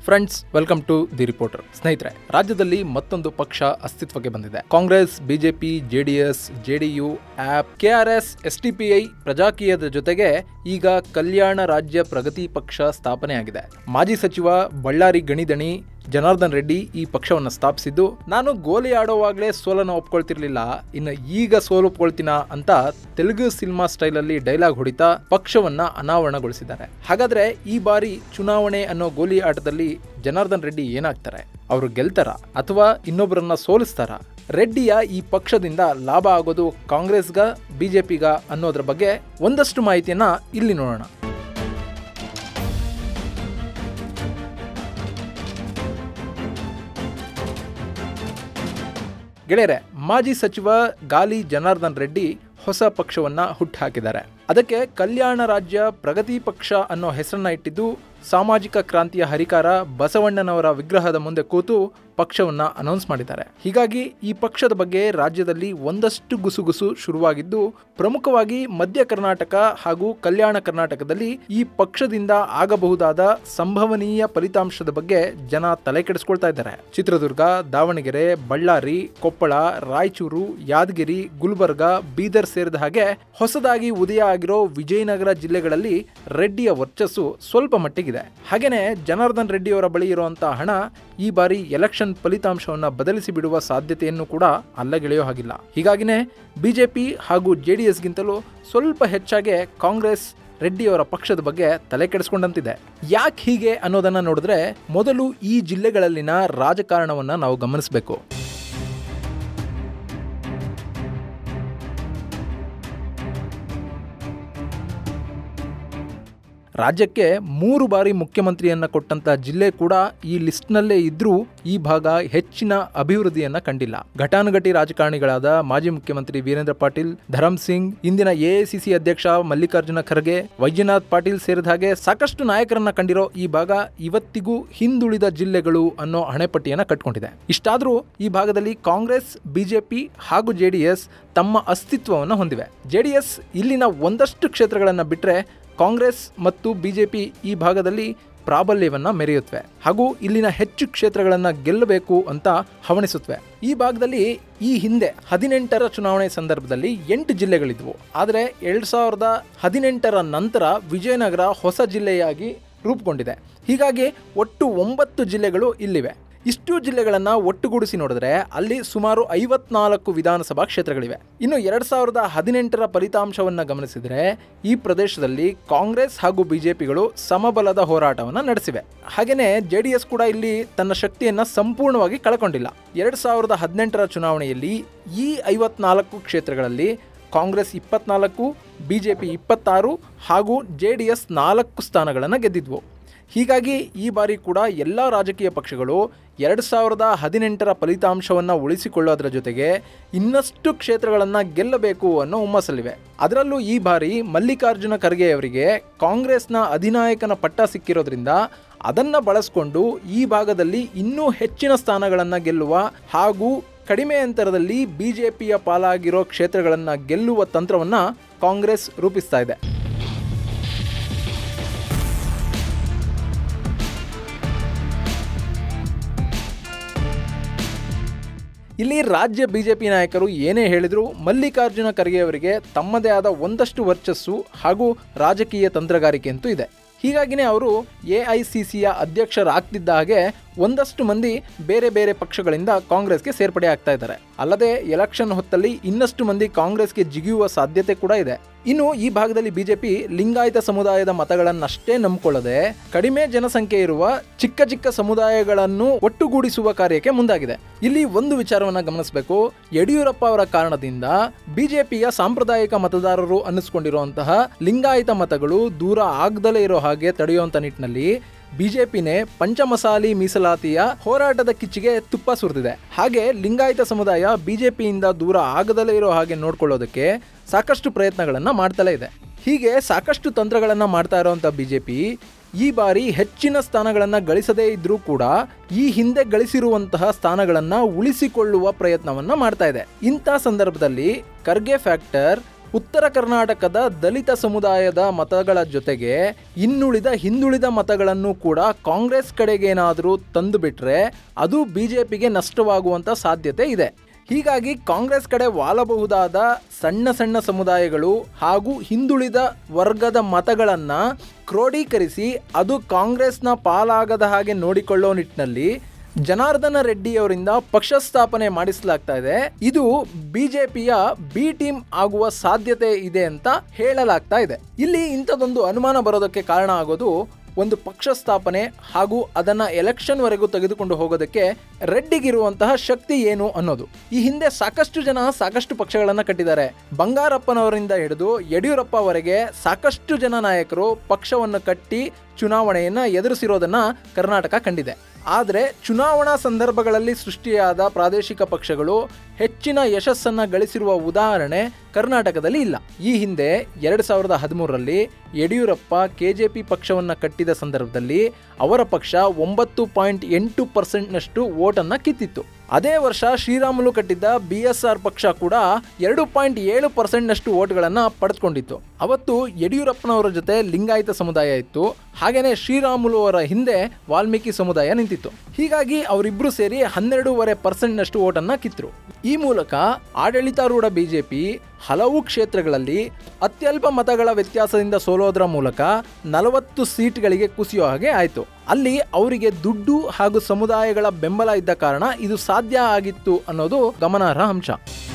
friends welcome to the reporter ಸ್ನೇಹಿತರೆ ರಾಜ್ಯದಲ್ಲಿ ಮತ್ತೊಂದು ಪಕ್ಷ ಅಸ್ತಿತ್ವಕ್ಕೆ ಬಂದಿದೆ Congress BJP JDS JDU AAP KRS SDPI ಪ್ರಜಾಕೀಯದ ಜೊತೆಗೆ ಈಗ ಕಲ್ಯಾಣ ರಾಜ್ಯ ಪ್ರಗತಿ ಪಕ್ಷ ಸ್ಥಾಪನೆಯಾಗಿದೆ ಮಾಜಿ ಸಚಿವ ಬಳ್ಳಾರಿ ಗಣಿದಣಿ ಜನಾರ್ದನ್ ರೆಡ್ಡಿ ಈ ಪಕ್ಷವನ್ನು ಸ್ಥಾಪಿಸಿದ್ದು ನಾನು ಗೋಲಿ ಆಡೋವಾಗಲೇ ಸೋಲನ್ನು ಒಪ್ಕೊಳ್ತಿರ್ಲಿಲ್ಲ ಇನ್ನು ಈಗ ಸೋಲು ಒಪ್ಕೊಳ್ತೀನ ಅಂತ ತೆಲುಗು ಸಿನಿಮಾ ಸ್ಟೈಲಲ್ಲಿ ಡೈಲಾಗ್ ಹೊಡಿತಾ ಪಕ್ಷವನ್ನ ಅನಾವರಣಗೊಳಿಸಿದ್ದಾರೆ ಹಾಗಾದ್ರೆ ಈ ಬಾರಿ ಚುನಾವಣೆ ಅನ್ನೋ ಗೋಲಿ ಆಟದಲ್ಲಿ ಜನಾರ್ದನ್ ರೆಡ್ಡಿ ಏನಾಗ್ತಾರೆ ಅವರು ಗೆಲ್ತಾರ ಅಥವಾ ಇನ್ನೊಬ್ಬರನ್ನ ಸೋಲಿಸ್ತಾರ ರೆಡ್ಡಿಯ ಈ ಪಕ್ಷದಿಂದ ಲಾಭ ಆಗೋದು ಕಾಂಗ್ರೆಸ್ಗ ಬಿಜೆಪಿಗ ಅನ್ನೋದ್ರ ಬಗ್ಗೆ ಒಂದಷ್ಟು ಮಾಹಿತಿಯನ್ನ ಇಲ್ಲಿ ನೋಡೋಣ ಗೆಳೆಯರೆ ಮಾಜಿ ಸಚಿವ ಗಾಲಿ ಜನಾರ್ದನ್ ರೆಡ್ಡಿ ಹೊಸ ಪಕ್ಷವನ್ನ ಹುಟ್ಟುಹಾಕಿದ್ದಾರೆ ಅದಕ್ಕೆ ಕಲ್ಯಾಣ ರಾಜ್ಯ ಪ್ರಗತಿ ಪಕ್ಷ ಅನ್ನೋ ಹೆಸರನ್ನ ಇಟ್ಟಿದ್ದು ಸಾಮಾಜಿಕ ಕ್ರಾಂತಿಯ ಹರಿಕಾರ ಬಸವಣ್ಣನವರ ವಿಗ್ರಹದ ಮುಂದೆ ಕೂತು ಪಕ್ಷವನ್ನ ಅನೌನ್ಸ್ ಮಾಡಿದ್ದಾರೆ ಹೀಗಾಗಿ ಈ ಪಕ್ಷದ ಬಗ್ಗೆ ರಾಜ್ಯದಲ್ಲಿ ಒಂದಷ್ಟು ಗುಸುಗುಸು ಶುರುವಾಗಿದ್ದು ಪ್ರಮುಖವಾಗಿ ಮಧ್ಯ ಕರ್ನಾಟಕ ಹಾಗೂ ಕಲ್ಯಾಣ ಕರ್ನಾಟಕದಲ್ಲಿ ಈ ಪಕ್ಷದಿಂದ ಆಗಬಹುದಾದ ಸಂಭವನೀಯ ಫಲಿತಾಂಶದ ಬಗ್ಗೆ ಜನ ತಲೆ ಕೆಡಿಸ್ಕೊಳ್ತಾ ಇದ್ದಾರೆ ಚಿತ್ರದುರ್ಗ ದಾವಣಗೆರೆ ಬಳ್ಳಾರಿ ಕೊಪ್ಪಳ ರಾಯಚೂರು ಯಾದಗಿರಿ ಗುಲ್ಬರ್ಗ ಬೀದರ್ ಸೇರಿದ ಹಾಗೆ ಹೊಸದಾಗಿ ಉದಯ ಆಗಿರೋ ವಿಜಯನಗರ ಜಿಲ್ಲೆಗಳಲ್ಲಿ ರೆಡ್ಡಿಯ ವರ್ಚಸ್ಸು ಸ್ವಲ್ಪ ಮಟ್ಟಿಗಿದೆ ಹಾಗೇನೆ ಜನಾರ್ದನ್ ರೆಡ್ಡಿಯವರ ಬಳಿ ಇರುವಂತಹ ಹಣ ಈ ಬಾರಿ ಎಲೆಕ್ಷನ್ ಫಲಿತಾಂಶವನ್ನು ಬದಲಿಸಿ ಬಿಡುವ ಸಾಧ್ಯತೆಯನ್ನು ಕೂಡ ಅಲ್ಲಗೆಳೆಯೋ ಹಾಗಿಲ್ಲ ಹೀಗಾಗಿನೇ ಬಿಜೆಪಿ ಹಾಗೂ ಜೆಡಿಎಸ್ಗಿಂತಲೂ ಸ್ವಲ್ಪ ಹೆಚ್ಚಾಗಿ ಕಾಂಗ್ರೆಸ್ ರೆಡ್ಡಿಯವರ ಪಕ್ಷದ ಬಗ್ಗೆ ತಲೆ ಕೆಡಿಸ್ಕೊಂಡಂತಿದೆ ಯಾಕೆ ಹೀಗೆ ಅನ್ನೋದನ್ನ ನೋಡಿದ್ರೆ ಮೊದಲು ಈ ಜಿಲ್ಲೆಗಳಲ್ಲಿನ ರಾಜಕಾರಣವನ್ನ ನಾವು ಗಮನಿಸಬೇಕು ರಾಜ್ಯಕ್ಕೆ ಮೂರು ಬಾರಿ ಮುಖ್ಯಮಂತ್ರಿಯನ್ನ ಕೊಟ್ಟಂತ ಜಿಲ್ಲೆ ಕೂಡ ಈ ಲಿಸ್ಟ್ನಲ್ಲೇ ಇದ್ರೂ ಈ ಭಾಗ ಹೆಚ್ಚಿನ ಅಭಿವೃದ್ಧಿಯನ್ನ ಕಂಡಿಲ್ಲ ಘಟಾನುಘಟಿ ರಾಜಕಾರಣಿಗಳಾದ ಮಾಜಿ ಮುಖ್ಯಮಂತ್ರಿ ವೀರೇಂದ್ರ ಪಾಟೀಲ್ ಧರಮ್ ಸಿಂಗ್ ಇಂದಿನ ಎಐಸಿಸಿ ಅಧ್ಯಕ್ಷ ಮಲ್ಲಿಕಾರ್ಜುನ ಖರ್ಗೆ ವೈದ್ಯನಾಥ್ ಪಾಟೀಲ್ ಸೇರಿದ ಹಾಗೆ ಸಾಕಷ್ಟು ನಾಯಕರನ್ನ ಕಂಡಿರೋ ಈ ಭಾಗ ಇವತ್ತಿಗೂ ಹಿಂದುಳಿದ ಜಿಲ್ಲೆಗಳು ಅನ್ನೋ ಹಣೆಪಟ್ಟಿಯನ್ನ ಕಟ್ಕೊಂಡಿದೆ ಇಷ್ಟಾದ್ರೂ ಈ ಭಾಗದಲ್ಲಿ ಕಾಂಗ್ರೆಸ್ ಬಿಜೆಪಿ ಹಾಗೂ ಜೆಡಿಎಸ್ ತಮ್ಮ ಅಸ್ತಿತ್ವವನ್ನು ಹೊಂದಿವೆ ಜೆಡಿಎಸ್ ಇಲ್ಲಿನ ಒಂದಷ್ಟು ಕ್ಷೇತ್ರಗಳನ್ನು ಬಿಟ್ಟರೆ ಕಾಂಗ್ರೆಸ್ ಮತ್ತು ಬಿಜೆಪಿ ಈ ಭಾಗದಲ್ಲಿ ಪ್ರಾಬಲ್ಯವನ್ನ ಮೆರೆಯುತ್ತವೆ ಹಾಗೂ ಇಲ್ಲಿನ ಹೆಚ್ಚು ಕ್ಷೇತ್ರಗಳನ್ನು ಗೆಲ್ಲಬೇಕು ಅಂತ ಹವಣಿಸುತ್ತವೆ ಈ ಭಾಗದಲ್ಲಿ ಈ ಹಿಂದೆ ಹದಿನೆಂಟರ ಚುನಾವಣೆ ಸಂದರ್ಭದಲ್ಲಿ ಎಂಟು ಜಿಲ್ಲೆಗಳಿದ್ವು ಆದರೆ ಎರಡ್ ಸಾವಿರದ ಹದಿನೆಂಟರ ನಂತರ ವಿಜಯನಗರ ಹೊಸ ಜಿಲ್ಲೆಯಾಗಿ ರೂಪುಗೊಂಡಿದೆ ಹೀಗಾಗಿ ಒಟ್ಟು ಒಂಬತ್ತು ಜಿಲ್ಲೆಗಳು ಇಲ್ಲಿವೆ ಇಷ್ಟು ಜಿಲ್ಲೆಗಳನ್ನು ಒಟ್ಟುಗೂಡಿಸಿ ನೋಡಿದ್ರೆ ಅಲ್ಲಿ ಸುಮಾರು ಐವತ್ನಾಲ್ಕು ವಿಧಾನಸಭಾ ಕ್ಷೇತ್ರಗಳಿವೆ ಇನ್ನು ಎರಡ್ ಸಾವಿರದ ಹದಿನೆಂಟರ ಫಲಿತಾಂಶವನ್ನು ಗಮನಿಸಿದರೆ ಈ ಪ್ರದೇಶದಲ್ಲಿ ಕಾಂಗ್ರೆಸ್ ಹಾಗೂ ಬಿಜೆಪಿಗಳು ಸಮಬಲದ ಹೋರಾಟವನ್ನು ನಡೆಸಿವೆ ಹಾಗೆಯೇ ಜೆ ಡಿ ಎಸ್ ಕೂಡ ಇಲ್ಲಿ ತನ್ನ ಶಕ್ತಿಯನ್ನು ಸಂಪೂರ್ಣವಾಗಿ ಕಳ್ಕೊಂಡಿಲ್ಲ ಎರಡ್ ಸಾವಿರದ ಹದಿನೆಂಟರ ಚುನಾವಣೆಯಲ್ಲಿ ಈ ಐವತ್ನಾಲ್ಕು ಕ್ಷೇತ್ರಗಳಲ್ಲಿ ಕಾಂಗ್ರೆಸ್ ಇಪ್ಪತ್ನಾಲ್ಕು ಬಿಜೆಪಿ ಇಪ್ಪತ್ತಾರು ಹಾಗೂ ಜೆ ಡಿ ಎಸ್ ನಾಲ್ಕು ಸ್ಥಾನಗಳನ್ನು ಗೆದ್ದಿದ್ವು ಹೀಗಾಗಿ ಈ ಬಾರಿ ಕೂಡ ಎಲ್ಲ ರಾಜಕೀಯ ಪಕ್ಷಗಳು ಎರಡು ಸಾವಿರದ ಹದಿನೆಂಟರ ಫಲಿತಾಂಶವನ್ನು ಉಳಿಸಿಕೊಳ್ಳೋದ್ರ ಜೊತೆಗೆ ಇನ್ನಷ್ಟು ಕ್ಷೇತ್ರಗಳನ್ನು ಗೆಲ್ಲಬೇಕು ಅನ್ನೋ ಹುಮ್ಮಸ್ಸಲ್ಲಿವೆ ಅದರಲ್ಲೂ ಈ ಬಾರಿ ಮಲ್ಲಿಕಾರ್ಜುನ ಖರ್ಗೆ ಅವರಿಗೆ ಕಾಂಗ್ರೆಸ್ನ ಅಧಿನಾಯಕನ ಪಟ್ಟ ಸಿಕ್ಕಿರೋದ್ರಿಂದ ಅದನ್ನು ಬಳಸಿಕೊಂಡು ಈ ಭಾಗದಲ್ಲಿ ಇನ್ನೂ ಹೆಚ್ಚಿನ ಸ್ಥಾನಗಳನ್ನು ಗೆಲ್ಲುವ ಹಾಗೂ ಕಡಿಮೆ ಅಂತರದಲ್ಲಿ ಬಿಜೆಪಿಯ ಪಾಲಾಗಿರೋ ಕ್ಷೇತ್ರಗಳನ್ನು ಗೆಲ್ಲುವ ತಂತ್ರವನ್ನು ಕಾಂಗ್ರೆಸ್ ರೂಪಿಸ್ತಾ ಇದೆ ಇಲ್ಲಿ ರಾಜ್ಯ ಬಿಜೆಪಿ ನಾಯಕರು ಏನೇ ಹೇಳಿದ್ರು ಮಲ್ಲಿಕಾರ್ಜುನ ಖರ್ಗೆ ಅವರಿಗೆ ತಮ್ಮದೇ ಆದ ಒಂದಷ್ಟು ವರ್ಚಸ್ಸು ಹಾಗೂ ರಾಜಕೀಯ ತಂತ್ರಗಾರಿಕೆ ಅಂತೂ ಇದೆ ಹೀಗಾಗಿನೇ ಅವರು ಎ ಐ ಸಿ ಸಿಯ ಅಧ್ಯಕ್ಷರಾಗ್ತಿದ್ದ ಹಾಗೆ ಒಂದಷ್ಟು ಮಂದಿ ಬೇರೆ ಬೇರೆ ಪಕ್ಷಗಳಿಂದ ಕಾಂಗ್ರೆಸ್ಗೆ ಸೇರ್ಪಡೆ ಆಗ್ತಾ ಇದ್ದಾರೆ ಅಲ್ಲದೆ ಎಲೆಕ್ಷನ್ ಹೊತ್ತಲ್ಲಿ ಇನ್ನಷ್ಟು ಮಂದಿ ಕಾಂಗ್ರೆಸ್ಗೆ ಜಿಗಿಯುವ ಸಾಧ್ಯತೆ ಕೂಡ ಇದೆ ಇನ್ನು ಈ ಭಾಗದಲ್ಲಿ ಬಿಜೆಪಿ ಲಿಂಗಾಯತ ಸಮುದಾಯದ ಮತಗಳನ್ನಷ್ಟೇ ನಂಬಿಕೊಳ್ಳದೆ ಕಡಿಮೆ ಜನಸಂಖ್ಯೆ ಇರುವ ಚಿಕ್ಕ ಚಿಕ್ಕ ಸಮುದಾಯಗಳನ್ನು ಒಟ್ಟುಗೂಡಿಸುವ ಕಾರ್ಯಕ್ಕೆ ಮುಂದಾಗಿದೆ ಇಲ್ಲಿ ಒಂದು ವಿಚಾರವನ್ನ ಗಮನಿಸಬೇಕು ಯಡಿಯೂರಪ್ಪ ಅವರ ಕಾರಣದಿಂದ ಬಿಜೆಪಿಯ ಸಾಂಪ್ರದಾಯಿಕ ಮತದಾರರು ಅನ್ನಿಸ್ಕೊಂಡಿರುವಂತಹ ಲಿಂಗಾಯತ ಮತಗಳು ದೂರ ಆಗದಲೇ ಇರೋ ಹಾಗೆ ತಡೆಯುವಂತ ನಿಟ್ಟಿನಲ್ಲಿ ಬಿಜೆಪಿನೇ ಪಂಚಮಸಾಲಿ ಮೀಸಲಾತಿಯ ಹೋರಾಟದ ಕಿಚ್ಚಿಗೆ ತುಪ್ಪ ಸುರಿದಿದೆ ಹಾಗೆ ಲಿಂಗಾಯತ ಸಮುದಾಯ ಬಿಜೆಪಿಯಿಂದ ದೂರ ಆಗದಲೇ ಇರೋ ಹಾಗೆ ನೋಡ್ಕೊಳ್ಳೋದಕ್ಕೆ ಸಾಕಷ್ಟು ಪ್ರಯತ್ನಗಳನ್ನು ಮಾಡ್ತಲೇ ಇದೆ ಹೀಗೆ ಸಾಕಷ್ಟು ತಂತ್ರಗಳನ್ನು ಮಾಡ್ತಾ ಇರುವಂಥ ಬಿಜೆಪಿ ಈ ಬಾರಿ ಹೆಚ್ಚಿನ ಸ್ಥಾನಗಳನ್ನು ಗಳಿಸದೇ ಇದ್ರೂ ಕೂಡ ಈ ಹಿಂದೆ ಗಳಿಸಿರುವಂತಹ ಸ್ಥಾನಗಳನ್ನು ಉಳಿಸಿಕೊಳ್ಳುವ ಪ್ರಯತ್ನವನ್ನ ಮಾಡ್ತಾ ಇದೆ ಇಂಥ ಸಂದರ್ಭದಲ್ಲಿ ಖರ್ಗೆ ಫ್ಯಾಕ್ಟರ್ ಉತ್ತರ ಕರ್ನಾಟಕದ ದಲಿತ ಸಮುದಾಯದ ಮತಗಳ ಜೊತೆಗೆ ಇನ್ನುಳಿದ ಹಿಂದುಳಿದ ಮತಗಳನ್ನು ಕೂಡ ಕಾಂಗ್ರೆಸ್ ಕಡೆಗೇನಾದರೂ ತಂದು ಬಿಟ್ರೆ ಅದು ಬಿಜೆಪಿಗೆ ನಷ್ಟವಾಗುವಂತ ಸಾಧ್ಯತೆ ಇದೆ ಹೀಗಾಗಿ ಕಾಂಗ್ರೆಸ್ ಕಡೆ ವಾಲಬಹುದಾದ ಸಣ್ಣ ಸಣ್ಣ ಸಮುದಾಯಗಳು ಹಾಗೂ ಹಿಂದುಳಿದ ವರ್ಗದ ಮತಗಳನ್ನ ಕ್ರೋಢೀಕರಿಸಿ ಅದು ಕಾಂಗ್ರೆಸ್ನ ಪಾಲಾಗದ ಹಾಗೆ ನೋಡಿಕೊಳ್ಳೋ ನಿಟ್ಟಿನಲ್ಲಿ ಜನಾರ್ದನ ರೆಡ್ಡಿಯವರಿಂದ ಪಕ್ಷ ಸ್ಥಾಪನೆ ಮಾಡಿಸಲಾಗ್ತಾ ಇದೆ ಇದು ಬಿಜೆಪಿಯ ಬಿ ಟೀಮ್ ಆಗುವ ಸಾಧ್ಯತೆ ಇದೆ ಅಂತ ಹೇಳಲಾಗ್ತಾ ಇದೆ ಇಲ್ಲಿ ಇಂಥದೊಂದು ಅನುಮಾನ ಬರೋದಕ್ಕೆ ಕಾರಣ ಆಗೋದು ಒಂದು ಪಕ್ಷ ಸ್ಥಾಪನೆ ಹಾಗೂ ಅದನ್ನ ಎಲೆಕ್ಷನ್ ವರೆಗೂ ತೆಗೆದುಕೊಂಡು ಹೋಗೋದಕ್ಕೆ ರೆಡ್ಡಿಗಿರುವಂತಹ ಶಕ್ತಿ ಏನು ಅನ್ನೋದು ಈ ಹಿಂದೆ ಸಾಕಷ್ಟು ಜನ ಸಾಕಷ್ಟು ಪಕ್ಷಗಳನ್ನ ಕಟ್ಟಿದ್ದಾರೆ ಬಂಗಾರಪ್ಪನವರಿಂದ ಹಿಡಿದು ಯಡಿಯೂರಪ್ಪವರೆಗೆ ಸಾಕಷ್ಟು ಜನ ನಾಯಕರು ಪಕ್ಷವನ್ನು ಕಟ್ಟಿ ಚುನಾವಣೆಯನ್ನ ಎದುರಿಸಿರೋದನ್ನ ಕರ್ನಾಟಕ ಕಂಡಿದೆ ಆದರೆ ಚುನಾವಣಾ ಸಂದರ್ಭಗಳಲ್ಲಿ ಸೃಷ್ಟಿಯಾದ ಪ್ರಾದೇಶಿಕ ಪಕ್ಷಗಳು ಹೆಚ್ಚಿನ ಯಶಸ್ಸನ್ನ ಗಳಿಸಿರುವ ಉದಾಹರಣೆ ಕರ್ನಾಟಕದಲ್ಲಿ ಇಲ್ಲ ಈ ಹಿಂದೆ ಎರಡು ಸಾವಿರದ ಹದಿಮೂರರಲ್ಲಿ ಯಡಿಯೂರಪ್ಪ ಕೆಜೆಪಿ ಪಕ್ಷವನ್ನು ಕಟ್ಟಿದ ಸಂದರ್ಭದಲ್ಲಿ ಅವರ ಪಕ್ಷ ಒಂಬತ್ತು ಪಾಯಿಂಟ್ ಎಂಟು ಪರ್ಸೆಂಟ್ನಷ್ಟು ವೋಟನ್ನು ಕಿತ್ತಿತ್ತು ಅದೇ ವರ್ಷ ಶ್ರೀರಾಮುಲು ಕಟ್ಟಿದ್ದ ಬಿ ಎಸ್ ಆರ್ ಪಕ್ಷ ಕೂಡ ಎರಡು ಪಾಯಿಂಟ್ ಏಳು ಪರ್ಸೆಂಟ್ನಷ್ಟು ವೋಟ್ಗಳನ್ನು ಪಡೆದುಕೊಂಡಿತ್ತು ಅವತ್ತು ಯಡಿಯೂರಪ್ಪನವರ ಜೊತೆ ಲಿಂಗಾಯತ ಸಮುದಾಯ ಇತ್ತು ಹಾಗೇನೆ ಶ್ರೀರಾಮುಲು ಅವರ ಹಿಂದೆ ವಾಲ್ಮೀಕಿ ಸಮುದಾಯ ನಿಂತಿತ್ತು ಹೀಗಾಗಿ ಅವರಿಬ್ರು ಸೇರಿ ಹನ್ನೆರಡೂವರೆ ಪರ್ಸೆಂಟ್ನಷ್ಟು ವೋಟನ್ನು ಕಿತ್ತರು ಈ ಮೂಲಕ ಆಡಳಿತಾರೂಢ ಬಿಜೆಪಿ ಹಲವು ಕ್ಷೇತ್ರಗಳಲ್ಲಿ ಅತ್ಯಲ್ಪ ಮತಗಳ ವ್ಯತ್ಯಾಸದಿಂದ ಸೋಲೋದರ ಮೂಲಕ ನಲವತ್ತು ಸೀಟ್ಗಳಿಗೆ ಕುಸಿಯೋ ಹಾಗೆ ಆಯಿತು ಅಲ್ಲಿ ಅವರಿಗೆ ದುಡ್ಡು ಹಾಗೂ ಸಮುದಾಯಗಳ ಬೆಂಬಲ ಇದ್ದ ಕಾರಣ ಇದು ಸಾಧ್ಯ ಆಗಿತ್ತು ಅನ್ನೋದು ಗಮನಾರ್ಹ ಅಂಶ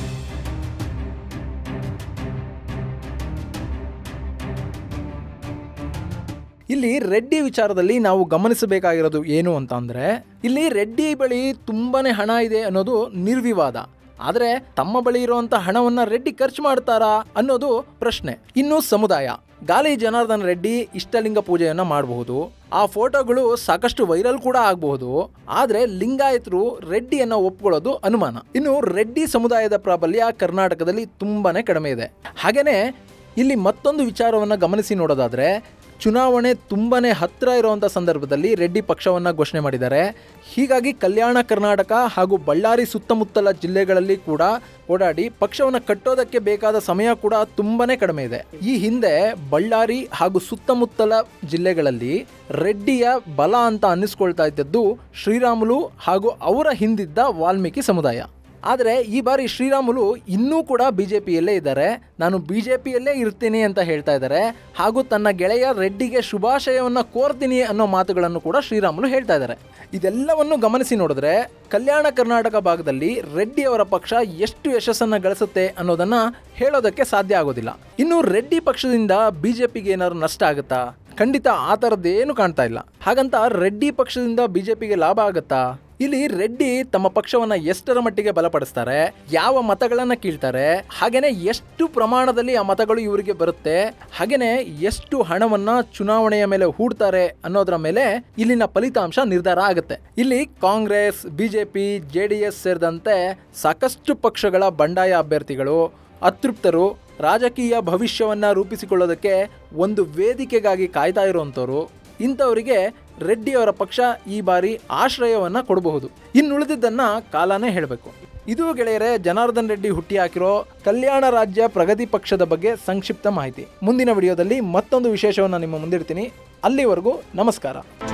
ಇಲ್ಲಿ ರೆಡ್ಡಿ ವಿಚಾರದಲ್ಲಿ ನಾವು ಗಮನಿಸಬೇಕಾಗಿರೋದು ಏನು ಅಂತ ಅಂದ್ರೆ ಇಲ್ಲಿ ರೆಡ್ಡಿ ಬಳಿ ತುಂಬಾನೇ ಹಣ ಇದೆ ಅನ್ನೋದು ನಿರ್ವಿವಾದ ಆದರೆ ತಮ್ಮ ಬಳಿ ಇರುವಂತ ಹಣವನ್ನ ರೆಡ್ಡಿ ಖರ್ಚು ಮಾಡ್ತಾರಾ ಅನ್ನೋದು ಪ್ರಶ್ನೆ ಇನ್ನು ಸಮುದಾಯ ಗಾಲಿ ಜನಾರ್ದನ್ ರೆಡ್ಡಿ ಇಷ್ಟಲಿಂಗ ಪೂಜೆಯನ್ನ ಮಾಡಬಹುದು ಆ ಫೋಟೋಗಳು ಸಾಕಷ್ಟು ವೈರಲ್ ಕೂಡ ಆಗಬಹುದು ಆದ್ರೆ ಲಿಂಗಾಯತರು ರೆಡ್ಡಿಯನ್ನ ಒಪ್ಕೊಳ್ಳೋದು ಅನುಮಾನ ಇನ್ನು ರೆಡ್ಡಿ ಸಮುದಾಯದ ಪ್ರಾಬಲ್ಯ ಕರ್ನಾಟಕದಲ್ಲಿ ತುಂಬಾನೇ ಕಡಿಮೆ ಇದೆ ಹಾಗೇನೆ ಇಲ್ಲಿ ಮತ್ತೊಂದು ವಿಚಾರವನ್ನ ಗಮನಿಸಿ ನೋಡೋದಾದ್ರೆ ಚುನಾವಣೆ ತುಂಬಾನೇ ಹತ್ತಿರ ಇರುವಂಥ ಸಂದರ್ಭದಲ್ಲಿ ರೆಡ್ಡಿ ಪಕ್ಷವನ್ನು ಘೋಷಣೆ ಮಾಡಿದ್ದಾರೆ ಹೀಗಾಗಿ ಕಲ್ಯಾಣ ಕರ್ನಾಟಕ ಹಾಗೂ ಬಳ್ಳಾರಿ ಸುತ್ತಮುತ್ತಲ ಜಿಲ್ಲೆಗಳಲ್ಲಿ ಕೂಡ ಓಡಾಡಿ ಪಕ್ಷವನ್ನು ಕಟ್ಟೋದಕ್ಕೆ ಬೇಕಾದ ಸಮಯ ಕೂಡ ತುಂಬಾನೇ ಕಡಿಮೆ ಇದೆ ಈ ಹಿಂದೆ ಬಳ್ಳಾರಿ ಹಾಗೂ ಸುತ್ತಮುತ್ತಲ ಜಿಲ್ಲೆಗಳಲ್ಲಿ ರೆಡ್ಡಿಯ ಬಲ ಅಂತ ಅನ್ನಿಸ್ಕೊಳ್ತಾ ಇದ್ದದ್ದು ಶ್ರೀರಾಮುಲು ಹಾಗೂ ಅವರ ಹಿಂದಿದ್ದ ವಾಲ್ಮೀಕಿ ಸಮುದಾಯ ಆದರೆ ಈ ಬಾರಿ ಶ್ರೀರಾಮುಲು ಇನ್ನೂ ಕೂಡ ಬಿಜೆಪಿಯಲ್ಲೇ ಇದ್ದಾರೆ ನಾನು ಬಿಜೆಪಿಯಲ್ಲೇ ಇರ್ತೀನಿ ಅಂತ ಹೇಳ್ತಾ ಇದ್ದಾರೆ ಹಾಗೂ ತನ್ನ ಗೆಳೆಯ ರೆಡ್ಡಿಗೆ ಶುಭಾಶಯವನ್ನ ಕೋರ್ತೀನಿ ಅನ್ನೋ ಮಾತುಗಳನ್ನು ಕೂಡ ಶ್ರೀರಾಮುಲು ಹೇಳ್ತಾ ಇದ್ದಾರೆ ಇದೆಲ್ಲವನ್ನು ಗಮನಿಸಿ ನೋಡಿದ್ರೆ ಕಲ್ಯಾಣ ಕರ್ನಾಟಕ ಭಾಗದಲ್ಲಿ ರೆಡ್ಡಿ ಅವರ ಪಕ್ಷ ಎಷ್ಟು ಯಶಸ್ಸನ್ನ ಗಳಿಸುತ್ತೆ ಅನ್ನೋದನ್ನ ಹೇಳೋದಕ್ಕೆ ಸಾಧ್ಯ ಆಗೋದಿಲ್ಲ ಇನ್ನು ರೆಡ್ಡಿ ಪಕ್ಷದಿಂದ ಬಿಜೆಪಿಗೆ ಏನಾದ್ರು ನಷ್ಟ ಆಗುತ್ತಾ ಖಂಡಿತ ಆ ಥರದ್ದೇನು ಕಾಣ್ತಾ ಇಲ್ಲ ಹಾಗಂತ ರೆಡ್ಡಿ ಪಕ್ಷದಿಂದ ಬಿಜೆಪಿಗೆ ಲಾಭ ಆಗುತ್ತಾ ಇಲ್ಲಿ ರೆಡ್ಡಿ ತಮ್ಮ ಪಕ್ಷವನ್ನ ಎಷ್ಟರ ಮಟ್ಟಿಗೆ ಬಲಪಡಿಸ್ತಾರೆ ಯಾವ ಮತಗಳನ್ನ ಕೀಳ್ತಾರೆ ಹಾಗೇನೆ ಎಷ್ಟು ಪ್ರಮಾಣದಲ್ಲಿ ಆ ಮತಗಳು ಇವರಿಗೆ ಬರುತ್ತೆ ಹಾಗೇನೆ ಎಷ್ಟು ಹಣವನ್ನ ಚುನಾವಣೆಯ ಮೇಲೆ ಹೂಡ್ತಾರೆ ಅನ್ನೋದರ ಮೇಲೆ ಇಲ್ಲಿನ ಫಲಿತಾಂಶ ನಿರ್ಧಾರ ಆಗುತ್ತೆ ಇಲ್ಲಿ Congress BJP J D S ಸೇರಿದಂತೆ ಸಾಕಷ್ಟು ಪಕ್ಷಗಳ ಬಂಡಾಯ ಅಭ್ಯರ್ಥಿಗಳು ಅತೃಪ್ತರು ರಾಜಕೀಯ ಭವಿಷ್ಯವನ್ನ ರೂಪಿಸಿಕೊಳ್ಳೋದಕ್ಕೆ ಒಂದು ವೇದಿಕೆಗಾಗಿ ಕಾಯ್ತಾ ಇರುವಂಥವ್ರು ಇಂಥವರಿಗೆ ರೆಡ್ಡಿ ಅವರ ಪಕ್ಷ ಈ ಬಾರಿ ಆಶ್ರಯವನ್ನ ಕೊಡಬಹುದು ಇನ್ನುಳಿದಿದ್ದನ್ನ ಕಾಲಾನೇ ಹೇಳಬೇಕು ಇದು ಗೆಳೆಯರೆ ಜನಾರ್ದನ್ ರೆಡ್ಡಿ ಹುಟ್ಟಿ ಹಾಕಿರೋ ಕಲ್ಯಾಣ ರಾಜ್ಯ ಪ್ರಗತಿ ಪಕ್ಷದ ಬಗ್ಗೆ ಸಂಕ್ಷಿಪ್ತ ಮಾಹಿತಿ ಮುಂದಿನ ವಿಡಿಯೋದಲ್ಲಿ ಮತ್ತೊಂದು ವಿಶೇಷವನ್ನು ನಿಮ್ಮ ಮುಂದಿಡ್ತೀನಿ ಅಲ್ಲಿವರೆಗೂ ನಮಸ್ಕಾರ